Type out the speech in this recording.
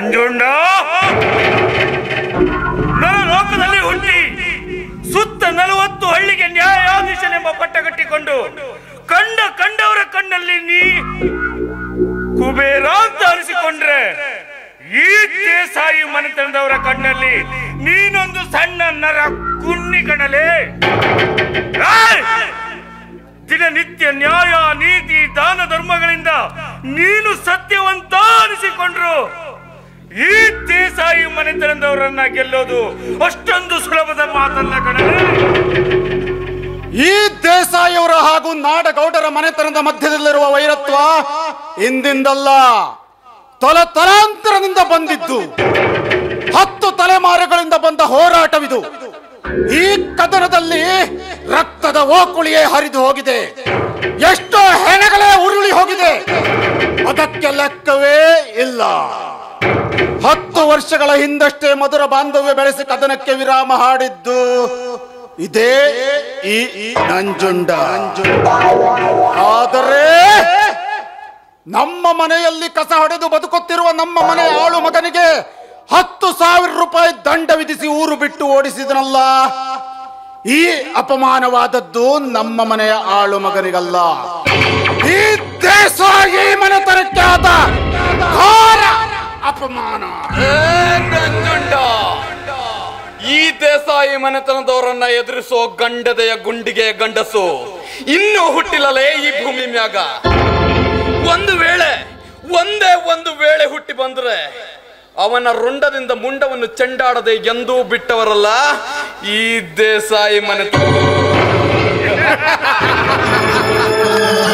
ನಂಜುಂಡ ನನ್ನ ಲೋಕದಲ್ಲಿ ಹುಟ್ಟಿ ಸುತ್ತ ನಲವತ್ತು ಹಳ್ಳಿಗೆ ನ್ಯಾಯಾಧೀಶನೆಂಬ ಪಟ್ಟ ಕಟ್ಟಿಕೊಂಡು ಕಂಡ ಕಂಡವರ ಕಣ್ಣಲ್ಲಿ ನೀ ಕುಬೇರ ಅಂತ ಅನಿಸಿಕೊಂಡ್ರೆ ಈ ದೇಸಾಯಿ ಮನೆತನದವರ ಕಣ್ಣಲ್ಲಿ ನೀನೊಂದು ಸಣ್ಣ ನರ ಕುನ್ನಿ ಕಣಲೆ ಏಯ್! ದಿನನಿತ್ಯ ನ್ಯಾಯ ನೀತಿ ದಾನ ಧರ್ಮಗಳಿಂದ ನೀನು ಸತ್ಯವಂತ ಅನಿಸಿಕೊಂಡ್ರು ಈ ದೇಸಾಯಿ ಮನೆತನದವರನ್ನ ಗೆಲ್ಲೋದು ಅಷ್ಟೊಂದು ಸುಲಭದ ಮಾತಲ್ಲ ಕಣಲೆ ಈ ದೇಸಾಯಿಯವರ ಹಾಗೂ ನಾಡಗೌಡರ ಮನೆತನದ ಮಧ್ಯದಲ್ಲಿರುವ ವೈರತ್ವ ಇಂದಿಂದಲ್ಲ ತಲ ತಲಾಂತರದಿಂದ ಬಂದಿದ್ದು ಹತ್ತು ತಲೆಮಾರುಗಳಿಂದ ಬಂದ ಹೋರಾಟವಿದು ಈ ಕದನದಲ್ಲಿ ರಕ್ತದ ಓಕುಳಿಯೇ ಹರಿದು ಹೋಗಿದೆ ಎಷ್ಟೋ ಹೆಣಗಳೇ ಉರುಳಿ ಹೋಗಿದೆ ಅದಕ್ಕೆ ಲೆಕ್ಕವೇ ಇಲ್ಲ ಹತ್ತು ವರ್ಷಗಳ ಹಿಂದಷ್ಟೇ ಮಧುರ ಬಾಂಧವ್ಯ ಬೆಳೆಸಿ ಕದನಕ್ಕೆ ವಿರಾಮ ಹಾಡಿದ್ದು ಇದೇ ಈ ಈ ನಂಜುಂಡ ಆದರೆ ನಮ್ಮ ಮನೆಯಲ್ಲಿ ಕಸ ಹೊಡೆದು ಬದುಕುತ್ತಿರುವ ನಮ್ಮ ಮನೆ ಆಳು ಮಗನಿಗೆ ಹತ್ತು ಸಾವಿರ ರೂಪಾಯಿ ದಂಡ ವಿಧಿಸಿ ಊರು ಬಿಟ್ಟು ಓಡಿಸಿದನಲ್ಲ ಈ ಅಪಮಾನವಾದದ್ದು ನಮ್ಮ ಮನೆಯ ಆಳು ಮಗನಿಗಲ್ಲ ಈ ದೇಸಾಯಿ ಮನೆತನಕ್ಕೆ ಆದ ಘೋರ ಅಪಮಾನ ನಂಜುಂಡ ಈ ದೇಸಾಯಿ ಮನೆತನದವರನ್ನ ಎದುರಿಸೋ ಗಂಡದೆಯ ಗುಂಡಿಗೆ ಗಂಡಸು ಇನ್ನೂ ಹುಟ್ಟಿಲ್ಲಲೇ ಈ ಭೂಮಿ ಮ್ಯಾಗ ಒಂದು ವೇಳೆ ಒಂದೇ ಒಂದು ವೇಳೆ ಹುಟ್ಟಿ ಬಂದ್ರೆ ಅವನ ರುಂಡದಿಂದ ಮುಂಡವನ್ನು ಚೆಂಡಾಡದೆ ಎಂದೂ ಬಿಟ್ಟವರಲ್ಲ ಈ ದೇಸಾಯಿ ಮನೆತನ